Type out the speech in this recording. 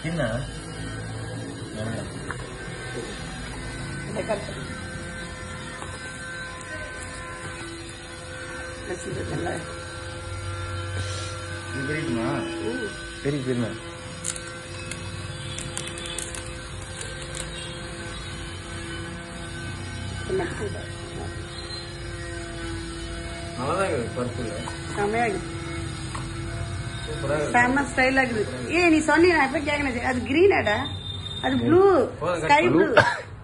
என்ன இந்த கட்டு. ரசீது நல்லா இருக்கு. இது தெரியுமா ம். சரி சரிண்ணா என்ன கூட. நல்லாதான் இருக்குது பர்பிள் செமையா இருக்குது சூப்பரா இருக்கு செம்ம ஸ்டைலா இருக்குது ஏ நீ சொன்னி நான் எப்ப கேட்கணும் அது கிரீனாடா அது ப்ளூ போதும், ஸ்கை cut ப்ளூ பண்ணு.